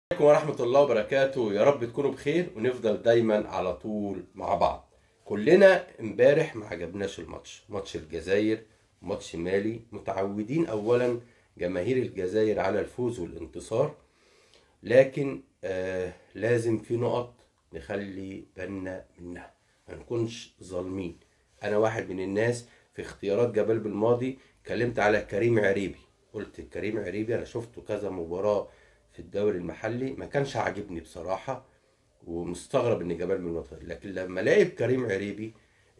عليكم ورحمة الله وبركاته يا رب تكونوا بخير ونفضل دايما على طول مع بعض كلنا امبارح ما عجبناش الماتش ماتش الجزائر ماتش مالي متعودين اولا جماهير الجزائر على الفوز والانتصار لكن آه لازم في نقط نخلي بالنا منها ما نكونش ظالمين انا واحد من الناس في اختيارات جبال بالماضي اتكلمت على كريم عريبي قلت كريم عريبي انا شفته كذا مباراة في الدوري المحلي ما كانش عاجبني بصراحة ومستغرب ان جمال من الوطن لكن لما لعب كريم عريبي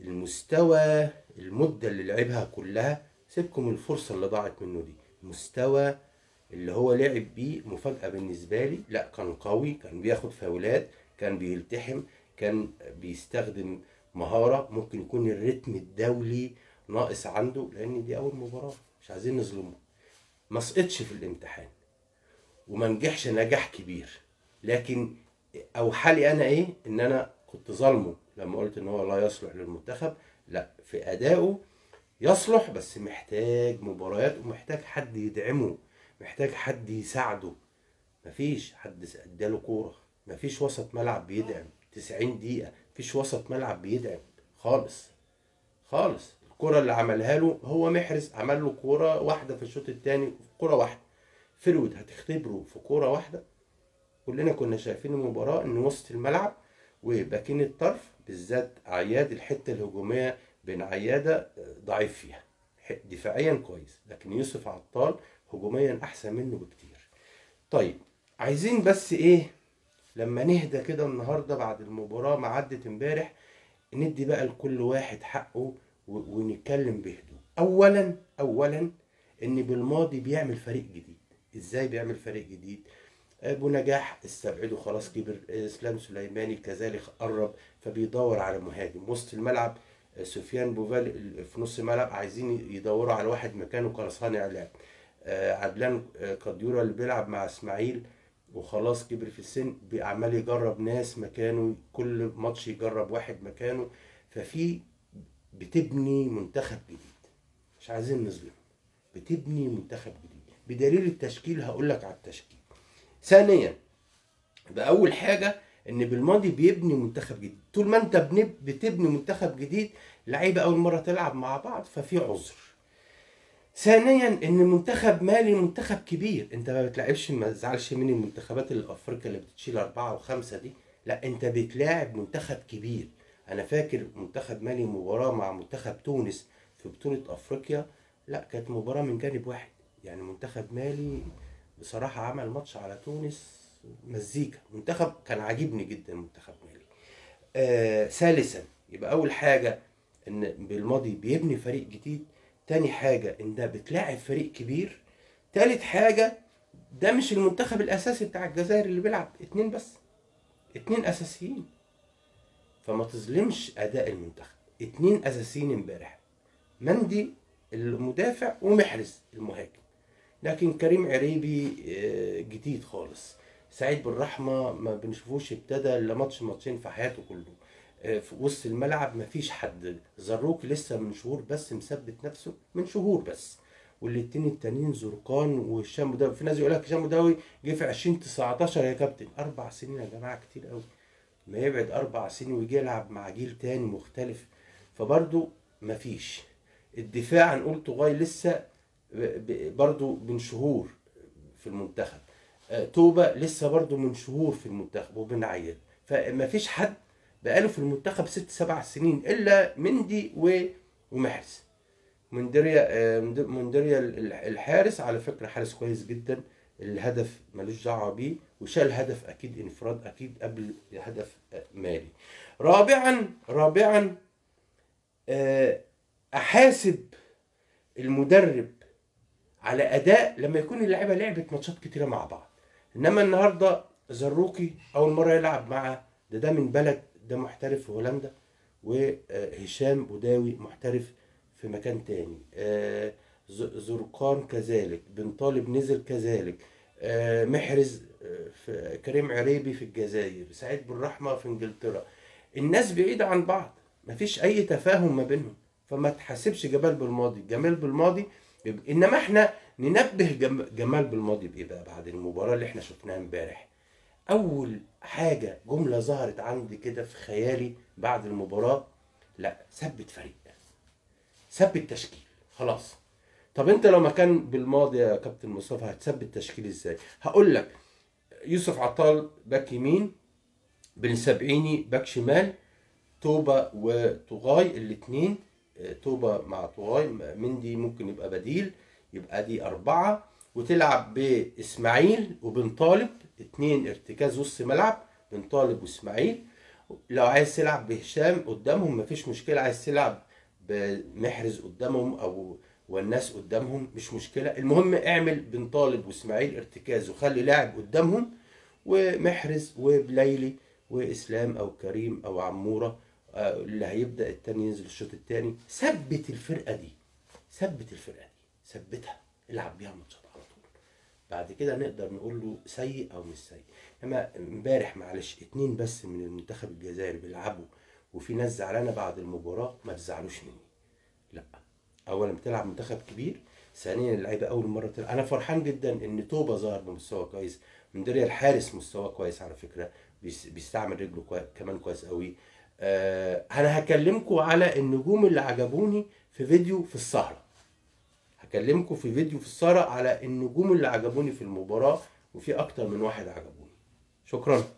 المستوى المدة اللي لعبها كلها سيبكم الفرصة اللي ضاعت منه دي المستوى اللي هو لعب بيه مفاجأة بالنسبة لي لا كان قوي كان بياخد فاولات كان بيلتحم كان بيستخدم مهارة ممكن يكون الريتم الدولي ناقص عنده لأن دي أول مباراة مش عايزين نظلمه ما سقطش في الامتحان وما نجحش نجاح كبير لكن او حالي انا ايه ان انا كنت ظالمه لما قلت ان هو لا يصلح للمنتخب لا في ادائه يصلح بس محتاج مباريات ومحتاج حد يدعمه محتاج حد يساعده مفيش حد اداله كوره مفيش وسط ملعب بيدعم 90 دقيقه مفيش وسط ملعب بيدعم خالص خالص الكرة اللي عملها له هو محرز عمل له كورة واحدة في الشوط الثاني كورة واحدة فرود هتختبره في كورة واحدة كلنا كنا شايفين المباراة ان وسط الملعب وباكين الطرف بالذات عياد الحتة الهجومية بين عيادة ضعيف فيها دفاعيا كويس لكن يوسف عطال هجوميا احسن منه بكتير طيب عايزين بس ايه لما نهدى كده النهارده بعد المباراة ما عدت امبارح ندي بقى لكل واحد حقه ونتكلم بهدوء اولا اولا ان بالماضي بيعمل فريق جديد ازاي بيعمل فريق جديد ابو نجاح استبعده خلاص كبر اسلام سليماني كذلك قرب فبيدور على مهاجم وسط الملعب سفيان بوفال في نص الملعب عايزين يدوروا على واحد مكانه كصانع لعب عدلان قديورة اللي بيلعب مع اسماعيل وخلاص كبر في السن عمال يجرب ناس مكانه كل ماتش يجرب واحد مكانه ففي بتبني منتخب جديد مش عايزين نظلم بتبني منتخب جديد بدليل التشكيل هقول لك على التشكيل ثانيا بأول حاجة ان بالماضي بيبني منتخب جديد طول ما انت بتبني منتخب جديد لعيبة اول مرة تلعب مع بعض ففي عذر ثانيا ان منتخب مالي منتخب كبير انت ما بتلعبش ما تزعلش من المنتخبات الافريقيا اللي بتشيل اربعة وخمسة دي لا انت بتلاعب منتخب كبير انا فاكر منتخب مالي مباراة مع منتخب تونس في بطولة افريقيا لا كانت مباراة من جانب واحد يعني منتخب مالي بصراحة عمل ماتش على تونس مزيكا منتخب كان عاجبني جدا منتخب مالي آه ثالثا يبقى أول حاجة إن بالماضي بيبني فريق جديد تاني حاجة إن ده بتلاعب فريق كبير تالت حاجة ده مش المنتخب الأساسي بتاع الجزائر اللي بيلعب اتنين بس اتنين أساسيين فما تظلمش أداء المنتخب اتنين أساسيين امبارح مندي المدافع ومحرز المهاجم لكن كريم عريبي جديد خالص سعيد بالرحمة ما بنشوفوش ابتدى الا ماتش ماتشين في حياته كله في وسط الملعب ما فيش حد زروك لسه من شهور بس مثبت نفسه من شهور بس والاتنين التانيين زرقان وهشام مداوي في ناس يقول لك هشام مداوي جه في 2019 يا كابتن اربع سنين يا جماعه كتير قوي ما يبعد اربع سنين ويجي يلعب مع جيل تاني مختلف فبرضه مفيش الدفاع هنقول طغاي لسه برضو من شهور في المنتخب توبة لسه برضو من شهور في المنتخب وبن عياد فما فيش حد بقاله في المنتخب ست سبع سنين الا مندي ومحرز مندريا مندريا الحارس على فكرة حارس كويس جدا الهدف ملوش دعوة بيه وشال هدف اكيد انفراد اكيد قبل هدف مالي رابعا رابعا احاسب المدرب على اداء لما يكون اللعيبه لعبت ماتشات كتيره مع بعض انما النهارده زروكي اول مره يلعب مع ده ده من بلد ده محترف في هولندا وهشام بوداوي محترف في مكان تاني زرقان كذلك بن طالب نزل كذلك محرز في كريم عريبي في الجزائر سعيد بالرحمه في انجلترا الناس بعيده عن بعض مفيش اي تفاهم ما بينهم فما تحاسبش جمال بالماضي جمال بالماضي انما احنا ننبه جمال بالماضي بايه بقى بعد المباراه اللي احنا شفناها امبارح اول حاجه جمله ظهرت عندي كده في خيالي بعد المباراه لا ثبت فريق ثبت تشكيل خلاص طب انت لو مكان بالماضي يا كابتن مصطفى هتثبت تشكيل ازاي هقول لك يوسف عطال باك يمين بن سبعيني باك شمال توبا وطغاي الاثنين توبا مع طغاي مندي ممكن يبقى بديل يبقى دي أربعة وتلعب بإسماعيل وبن طالب اتنين ارتكاز وسط ملعب بن طالب وإسماعيل لو عايز تلعب بهشام قدامهم مفيش مشكلة عايز تلعب بمحرز قدامهم أو والناس قدامهم مش مشكلة المهم اعمل بن طالب وإسماعيل ارتكاز وخلي لاعب قدامهم ومحرز وبليلي وإسلام أو كريم أو عمورة آه، اللي هيبدأ التاني ينزل الشوط التاني ثبت الفرقة دي ثبت الفرقة دي ثبتها العب بيها ماتشات على طول بعد كده نقدر نقول له سيء او مش سيء اما امبارح معلش اتنين بس من المنتخب الجزائري بيلعبوا وفي ناس زعلانه بعد المباراه ما تزعلوش مني لا اولا بتلعب منتخب كبير ثانيا اللعيبه اول مره تلعب انا فرحان جدا ان توبه ظهر بمستوى كويس مندريا الحارس مستوى كويس على فكره بيس- بيستعمل رجله كوي... كمان كويس قوي آه انا هكلمكم على النجوم اللي عجبوني في فيديو في السهره هكلمكم في فيديو في السهره على النجوم اللي عجبوني في المباراه وفي اكتر من واحد عجبوني شكرا